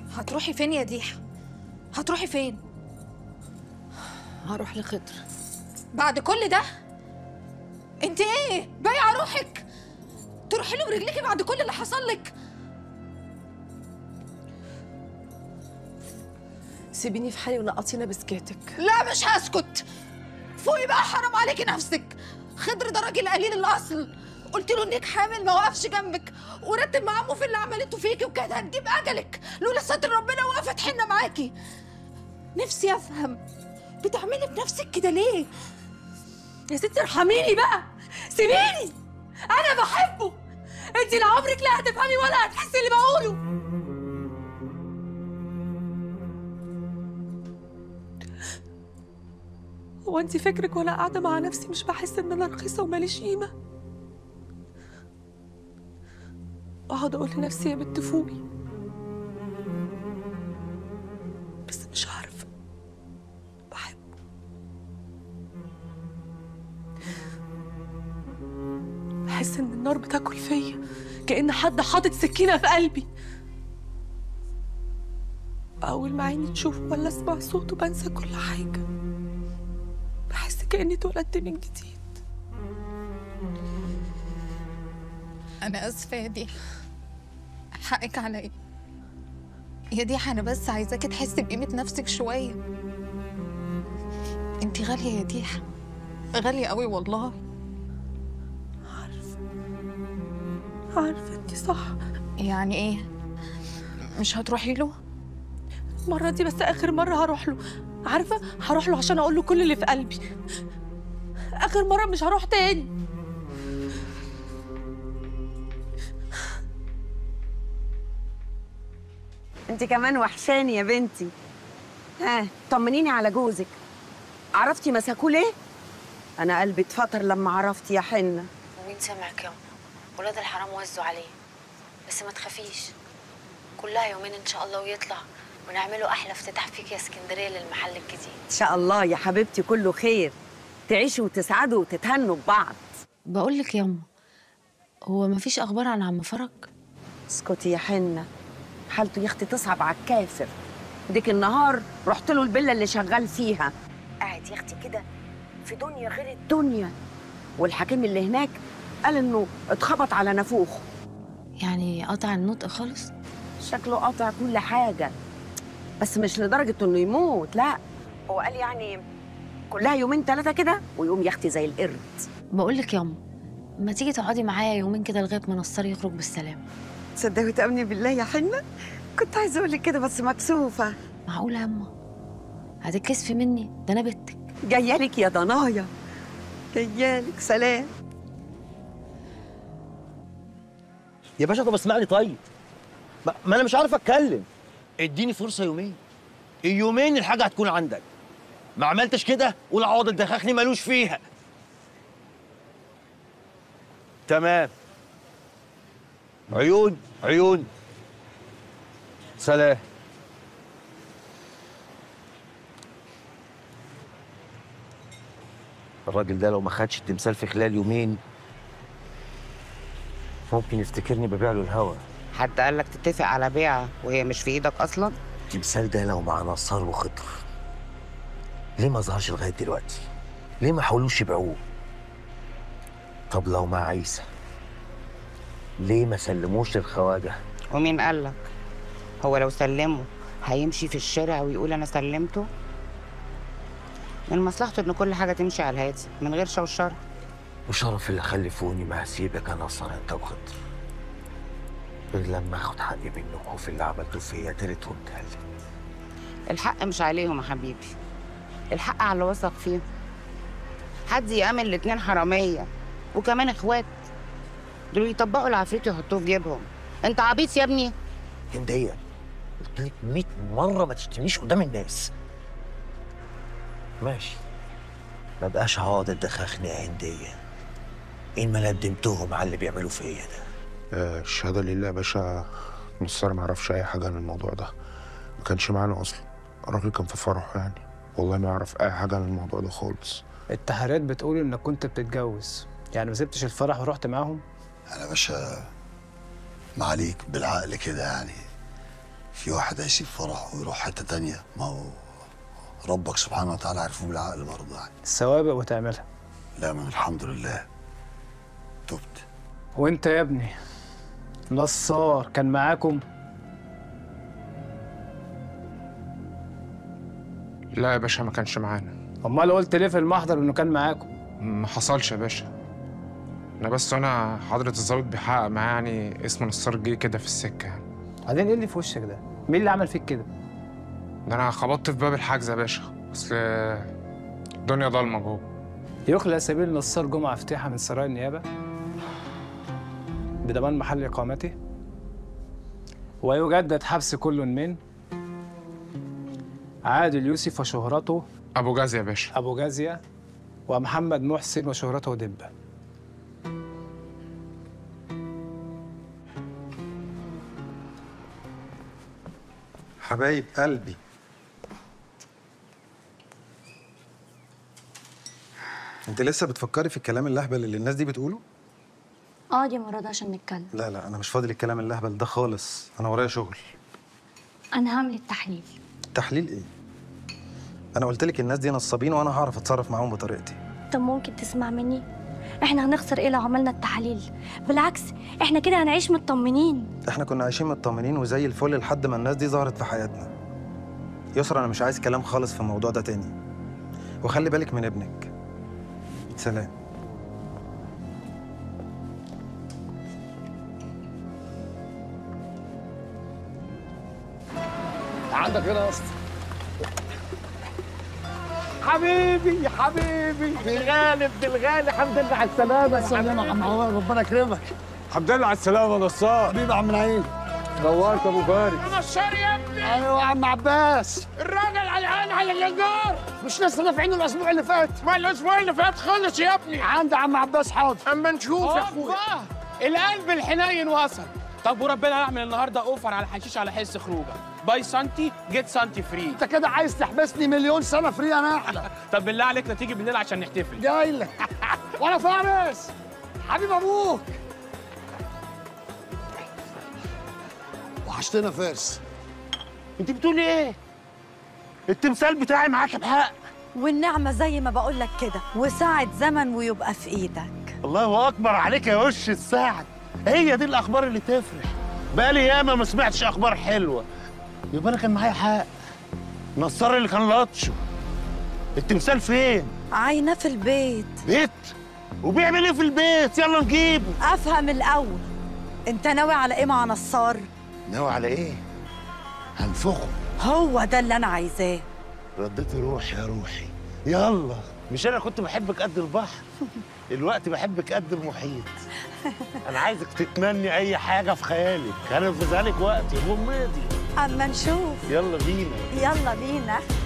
هتروحي فين يا ديحة؟ هتروحي فين؟ هروح لخضر بعد كل ده؟ انت ايه؟ بايعة روحك؟ تروحي له برجليكي بعد كل اللي حصل لك؟ سيبيني في حالي ونقطينا بسكاتك لا مش هسكت فوقي بقى حرام عليكي نفسك خضر ده راجل قليل الاصل قلت له انك حامل ما وقفش جنبك ورتب مع عمه في اللي عملته فيكي وكانت هتجيب اجلك لولا ستر ربنا وقفت حنه معاكي نفسي افهم بتعملي بنفسك كده ليه يا ستي ارحميني بقى سيبيني انا بحبه انت لا عمرك لا هتفهمي ولا هتحسي اللي بقوله هو انت فكرك وانا قاعده مع نفسي مش بحس ان انا رخيصه وماليش قيمه اقعد اقول لنفسي يا بنت فوقي بس مش عارفه بحبه بحس ان النار بتاكل فيا كأن حد حاطط سكينة في قلبي أول ما عيني تشوفه ولا أسمع صوته بنسى كل حاجة بحس كأني اتولدت من جديد انا اسفه يا ديحة حقك عليا يا ديحة انا بس عايزاكي تحسي بقيمه نفسك شويه انت غاليه يا ديحة غاليه قوي والله عارفة عارفة انتي صح يعني ايه مش هتروحي له المرة دي بس آخر مرة هروح له عارفة هروح له عشان أقول له كل اللي في قلبي آخر مرة مش هروح تاني انت كمان وحشاني يا بنتي ها طمنيني على جوزك عرفتي مسكوه ليه انا قلبي اتفطر لما عرفتي يا حنه ومين سمعك يا ولاد الحرام وزوا عليه بس ما تخافيش كلها يومين ان شاء الله ويطلع ونعمله احلى افتتاح فيك يا اسكندريه للمحل الجديد ان شاء الله يا حبيبتي كله خير تعيشوا وتسعدوا وتتهنوا ببعض بقول لك ياما هو ما فيش اخبار عن عم فرج اسكتي يا حنه حالته يا اختي تصعب على الكافر ديك النهار رحت له الفيلا اللي شغال فيها قاعد يا اختي كده في دنيا غير الدنيا والحكيم اللي هناك قال انه اتخبط على نافوخه يعني قطع النطق خالص شكله قاطع كل حاجة بس مش لدرجة إنه يموت لا هو قال يعني كلها يومين ثلاثة كده ويقوم يختي زي القرد بقول لك ياما ما تيجي تقعدي معايا يومين كده لغايه ما نصار يخرج بالسلام تصدقي وتأمني بالله يا حنة كنت عايزة أقول لك كده بس مكسوفة معقوله ياما هتتكسفي مني ده انا بنتك جاية لك يا ضنايا جاية لك سلام يا باشا طب اسمعني طيب ما, ما انا مش عارف اتكلم اديني فرصه يومين اليومين الحاجه هتكون عندك ما عملتش كده قول عوض الدخاخني ملوش فيها تمام عيون عيون سلام الراجل ده لو ما خدش التمثال في خلال يومين ممكن يفتكرني ببيع له الهوا حد قال لك تتفق على بيعة وهي مش في ايدك اصلا التمثال ده لو مع نصار وخضر ليه ما ظهرش لغايه دلوقتي؟ ليه ما حاولوش يبيعوه؟ طب لو مع عيسى ليه ما سلموش للخواجه؟ ومين قال لك هو لو سلمه هيمشي في الشارع ويقول انا سلمته من مصلحته ان كل حاجه تمشي على الهادي من غير شوشره وشرف اللي خلفوني ما هسيبك يا نصر انت وخضر غير لما اخد حقي منكم في اللي عملته فيا تالت ومتهلت الحق مش عليهم يا حبيبي الحق على اللي وثق فيهم حد يأمن الاتنين حرامية وكمان اخوات دول يطبقوا العفريت ويحطوه في جيبهم انت عبيط يا ابني هندية قلت لك 100 مرة ما تشتمنيش قدام الناس ماشي ما بقاش هقعد ادخخني يا هندية إن ما ندمتهم على اللي بيعملوا فيا ده آه، الشهادة لله يا باشا نصار ما يعرفش أي حاجة عن الموضوع ده ما كانش معانا أصلا الراجل كان في فرحه يعني والله ما يعرف أي حاجة عن الموضوع ده خالص التحريات بتقول انك كنت بتتجوز يعني ما سبتش الفرح ورحت معاهم انا باشا ما عليك بالعقل كده يعني في واحد هيسيب فرحه ويروح حته تانية ما هو ربك سبحانه وتعالى عرفه بالعقل برضه يعني السوابق وتعملها لا من الحمد لله تبت وانت يا ابني نصار كان معاكم لا يا باشا ما كانش معانا امال قلت ليه في المحضر انه كان معاكم ما حصلش يا باشا انا بس انا حضرة الظابط بيحقق معاه يعني اسم نصار جه كده في السكة يعني بعدين ايه اللي في وشك ده مين اللي عمل فيك كده ده انا خبطت في باب الحجز يا باشا اصل الدنيا ضلمة جوه يخلى سبيل نصار جمعة فتيحة من سرايا النيابة بضمان محل إقامته ويجدد حبس كل من عادل يوسف وشهرته ابو جاز يا باشا أبو جازية ومحمد محسن وشهرته دبة حبايب قلبي انت لسه بتفكري في الكلام اللهبل اللي الناس دي بتقوله اقعد يا مراد عشان نتكلم لا لا انا مش فاضي للكلام اللهبل ده خالص انا ورايا شغل انا هعمل التحليل تحليل ايه انا قلت لك الناس دي نصابين وانا هعرف اتصرف معاهم بطريقتي طب ممكن تسمع مني احنا هنخسر ايه لو عملنا التحاليل بالعكس احنا كده هنعيش مطمنين احنا كنا عايشين مطمنين وزي الفل لحد ما الناس دي ظهرت في حياتنا يسرا انا مش عايز كلام خالص في الموضوع ده تاني وخلي بالك من ابنك سلام عندك هنا يا اسطى حبيبي حبيبي بالغالي ابن الغالي الحمد لله على السلامة يا سلام يا عم عوض ربنا يكرمك الحمد لله على السلامة يا نصار حبيبي يا عم العين نورت ابو فارس نصار يا ابني ايوه يا عم عباس الراجل علقان على النجار مش لسه دافعينه الاسبوع اللي فات ما الاسبوع اللي فات خلص يا ابني عند عم عباس حاضر اما نشوف يا اخويا القلب الحنين وصل طب وربنا هعمل النهارده اوفر على حشيش على حس خروجه باي سنتي جيت سنتي فري انت كده عايز تحبسني مليون سنه فري انا احلى طب بالله عليك لا تيجي بالليل عشان نحتفل جاي لك وانا فارس حبيب ابوك وحشتنا يا فارس انت بتقولي ايه؟ التمثال بتاعي معاك بحق والنعمة زي ما بقول لك كده وساعة زمن ويبقى في ايدك الله اكبر عليك يا وش السعد هي دي الاخبار اللي تفرح بقالي ياما ما سمعتش اخبار حلوه يبقى انا كان معايا حق نصار اللي كان لطشه التمثال فين عاينة في البيت بيت وبيعمل ايه في البيت يلا نجيبه افهم الاول انت ناوي على ايه مع نصار ناوي على ايه هنفخه هو ده اللي انا عايزاه رديتي روحي يا روحي يلا مش انا كنت بحبك قد البحر الوقت بحبك قد المحيط انا عايزك تتمني اي حاجه في خيالك انا في ذلك وقت يا ام ماضي اما نشوف يلا بينا يلا بينا